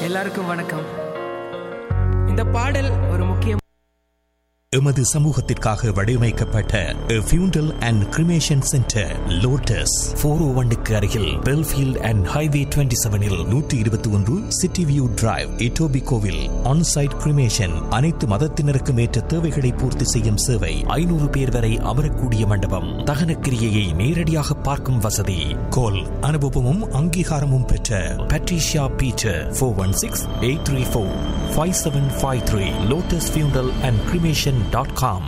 எல்லாருக்கும் வணக்கம் இந்த பாடல் ஒரு முக்கிய எமது சமூகத்திற்காக வடிவமைக்கப்பட்ட funeral and cremation centre Lotus four oh ஒன்னுக்கு அருகில் பெல்ஃபீல்ட் அண்ட் ஹைவே டுவெண்ட்டி செவனில் நூற்றி இருபத்தி ஒன்று சிட்டி வியூ டிரைவ் இட்டோபி கோவில் ஆன்சைட் கிரிமேஷன் அனைத்து மதத்தினருக்கும் ஏற்ற தேவைகளை பூர்த்தி செய்யும் சேவை ஐநூறு பேர் வரை அமரக்கூடிய மண்டபம் தகனக்கிரியையை நேரடியாக பார்க்கும் வசதி கோல் அனுபவமும் அங்கீகாரமும் பெற்ற Patricia Peter four one six eight three four five seven five three Lotus funeral and cremation dot com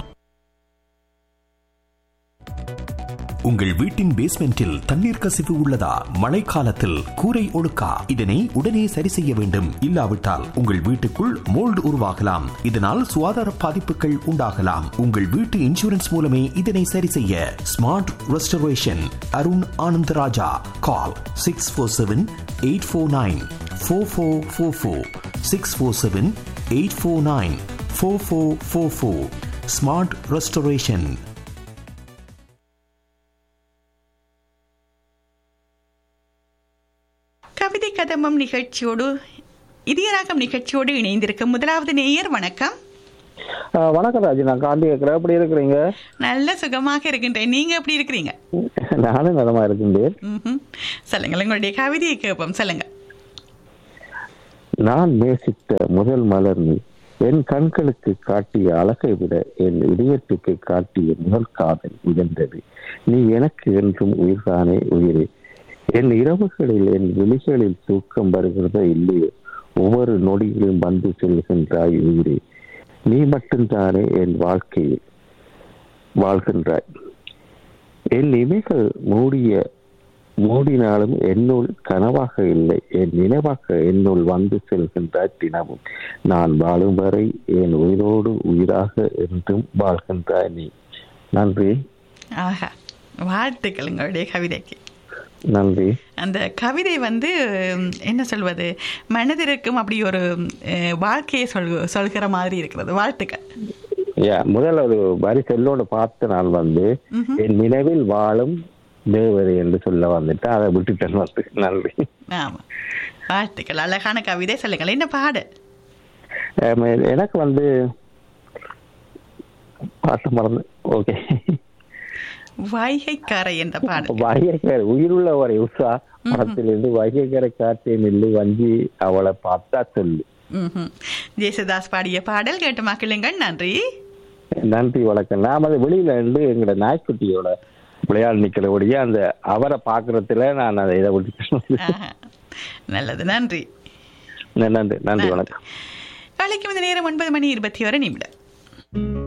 உங்கள் வீட்டின் பேஸ்மெண்டில் தண்ணீர் கசிவு உள்ளதா மழைக்காலத்தில் கூரை ஒழுக்கா இதனை உடனே சரி செய்ய வேண்டும் இல்லாவிட்டால் உங்கள் வீட்டுக்குள் மோல்டு உருவாகலாம் இதனால் சுகாதார பாதிப்புகள் உண்டாகலாம் உங்கள் வீட்டு இன்சூரன்ஸ் மூலமே இதனை சரி செய்ய smart restoration Arun Anandaraja call six four seven eight four nine four four four four six four seven eight four nine four four four four smart restoration கவிதை கதம்பம் நிகழ்ச்சியோடு இதயராகம் நிகழ்ச்சியோடு இணைந்திருக்கும் முதலாவது நேயர் வணக்கம் ஆ, வணக்கம் ராஜு நான் காந்தி கேட்குறேன் எப்படி இருக்கிறீங்க நல்ல சுகமாக இருக்கின்றேன் நீங்க எப்படி இருக்கிறீங்க நானும் நலமா இருக்கின்றேன் ம்ஹும். சொல்லுங்கள் உங்களுடைய கவிதையை கேட்போம் சொல்லுங்க நான் நேசித்த முதல் மலர் நீ என் கண்களுக்கு காட்டிய அழகை விட என் இதயத்துக்கு காட்டிய முதல் காதல் உயர்ந்தது நீ எனக்கு என்றும் உயிர்தானே உயிரே என் இரவுகளில் என் விழிகளில் தூக்கம் வருகிறதோ இல்லையோ ஒவ்வொரு நொடியிலும் வந்து செல்கின்றாய் உயிரே நீ மட்டும்தானே என் வாழ்க்கையில் வாழ்கின்றாய் என் இமைகள் மூடிய மூடினாலும் என்னுள் கனவாக இல்லை என் நினைவாக என்னுள் வந்து செல்கின்றாய் தினமும் நான் வாழும் வரை என் உயிரோடு உயிராக என்றும் வாழ்கின்றாய் நீ நன்றி ஆஹா வாழ்த்துக்கள் உங்களுடைய கவிதைக்கு நன்றி அந்த கவிதை வந்து ம், என்ன சொல்வது மனதிற்கும் அப்படி ஒரு அஹ், வாழ்க்கையை சொல் சொல்கிற மாதிரி இருக்கிறது வாழ்த்துக்கள் யா முதல்ல ஒரு வரி செல்லோட பார்த்து நான் வந்து என் நினைவில் வாழும் தேவதை என்று சொல்ல வந்துட்டு அதை விட்டுட்டேன் வந்து நன்றி ஆமா வாழ்த்துக்கள் அழகான கவிதை சொல்லுங்கள் என்ன பாடல் ஆம், எனக்கு வந்து பாட்டு மறந்து ஓகே வைகைக்காரை என்ற பாடல் வைகைக்கரை உயிருள்ள ஒரு உஷா படத்திலிருந்து வைகைக்கரை காற்றே நில்லு வஞ்சி அவளை பார்த்தா சொல்லு ம்ஹும். ஜேசுதாஸ் பாடிய பாடல் கேட்டு மக்களுங்கள் நன்றி நன்றி வணக்கம் நாம அது வெளியில இருந்து எங்களோட நாய்க்குட்டியோட விளையாட நிக்கிறபடியே அந்த அவரை பாக்குறதுல நான் அதை இதை விட்டு ஆஹா. நல்லது நன்றி நன்றி நன்றி வணக்கம் வேலைக்கு இந்த நேரம் ஒன்பது மணி இருபத்தி ஒரு நிமிடம்